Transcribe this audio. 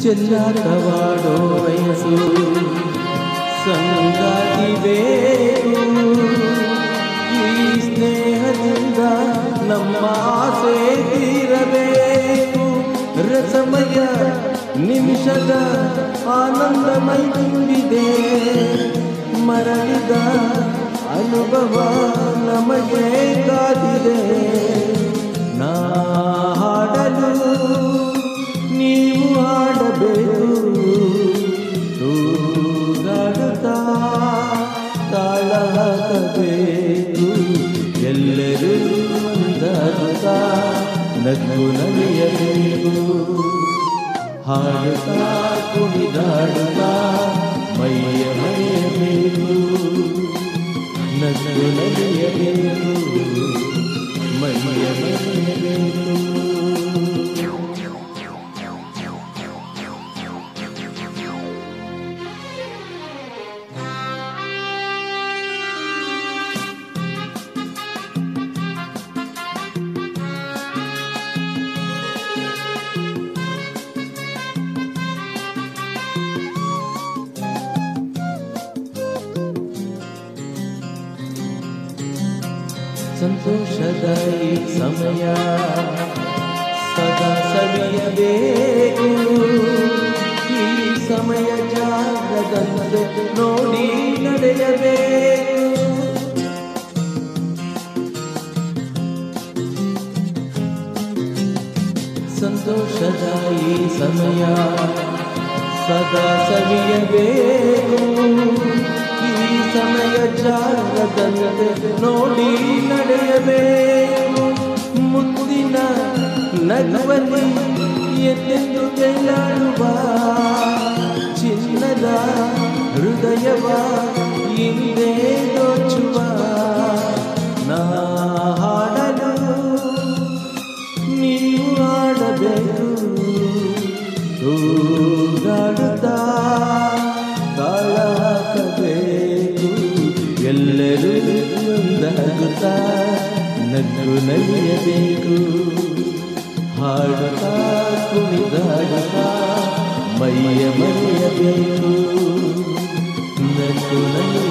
ಚೆಲ್ಲಾಟವಾಡೋ ವಯಸ್ಸು ಸಂಗಾತಿ ಬೇಕು ಈ ಸ್ನೇಹದಿಂದ ನಮ್ಮ ಆಸೆ ತೀರಬೇಕು ರಸಮಯ ನಿಮಿಷದ ಆನಂದಮೈ ತುಂಬಿದೆ ಮರಳಿದ ಅನುಭವ ನಮಗೆ ಕಾದಿದೆ ನಾ ಹಾಡಲು ನೀವು ಹಾಡಬೇಕು ತೂಗಾಡುತ್ತಾ ತಾಳ ಹಾಕಬೇಕು ಎಲ್ಲರೂ ಒಂದಾಗುತ್ತಾ ನಗು ನಲಿಯಬೇಕು ಹಾಡುತ್ತಾ ಕುಣಿದಾಡುತ್ತಾ ಮೈಯ ಮರೆಯಬೇಕು ನಗು ನಲಿಯಬೇಕು ಮೈಯ ಮರೆಯಬೇಕು ಸಂತೋಷದ ಈ ಸಮಯ ಸದಾ ಸವಿಯಬೇಕು ಈ ಸಮಯ ಜಾಗದಂತೆ ನೋಡಿ ನಡೆಯಬೇಕು ಸಂತೋಷದ ಈ ಸಮಯ ಸದಾ ಸವಿಯಬೇಕು ಈ ಸಮಯ ಜಾಗದಂತೆ ನೋಡಿ ನಡೆಯಬೇಕು ಮುಂದಿನ ನಗುವಲ್ಲಿ ಎತ್ತೆಂದು ಗೆಲ್ಲಾಡುವ ಚಿನ್ನದ ಹೃದಯವ ಹಿಂದೆ ದೋಚುವ ನಾ ಹಾಡಲು ನೀವು ಆಡಬೇಕು ತೂಗಾಡುತ್ತಾ ತಾಳ ಹಾಕಬೇಕು ಎಲ್ಲರೂ ಒಂದಾಗುತ್ತಾ ನಗು ನಲಿಯಬೇಕು ಹಾಡುತ್ತಾ ಕುಣಿದಾಡುತ್ತಾ ಮೈಯ ಮರೆಯಬೇಕು ನಗು ನಲಿಯ